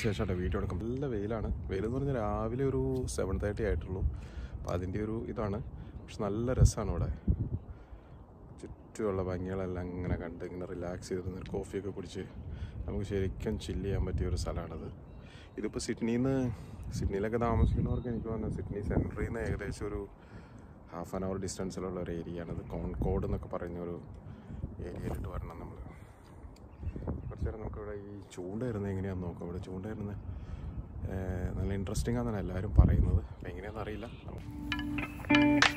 ശേഷമാണ് വീഡിയോ എടുക്കും നല്ല വെയിലാണ് വെയിലെന്ന് പറഞ്ഞാൽ രാവിലെ ഒരു സെവൻ തേർട്ടി ആയിട്ടുള്ളൂ അപ്പോൾ അതിൻ്റെ ഒരു ഇതാണ് പക്ഷെ നല്ല രസമാണ് ഇവിടെ ചുറ്റുമുള്ള ഭംഗികളെല്ലാം ഇങ്ങനെ കണ്ട് ഇങ്ങനെ റിലാക്സ് ചെയ്തിരുന്ന് ഒരു കോഫിയൊക്കെ കുടിച്ച് നമുക്ക് ശരിക്കും ചില്ല് ചെയ്യാൻ പറ്റിയ ഒരു സ്ഥലമാണിത് ഇതിപ്പോൾ സിഡ്നിയിൽ നിന്ന് സിഡ്നിയിലൊക്കെ താമസിക്കുന്നവർക്ക് എനിക്ക് തോന്നുന്നു സിഡ്നി സെൻറ്ററിൽ നിന്ന് ഏകദേശം ഒരു ഹാഫ് ആൻ അവർ ഡിസ്റ്റൻസിലുള്ള ഒരു ഏരിയയാണിത് കോൺകോഡ് എന്നൊക്കെ പറയുന്ന ഒരു ഏരിയയിലിട്ട് വരണം നമ്മൾ കുറച്ച് നേരം നമുക്കിവിടെ ഈ ചൂണ്ട ഇരുന്ന് എങ്ങനെയാണെന്ന് നോക്കാം ഇവിടെ ചൂണ്ട ഇരുന്ന് നല്ല ഇൻട്രസ്റ്റിംഗ് ആണെന്നാണ് എല്ലാവരും പറയുന്നത് അപ്പോൾ എങ്ങനെയാണെന്ന് അറിയില്ല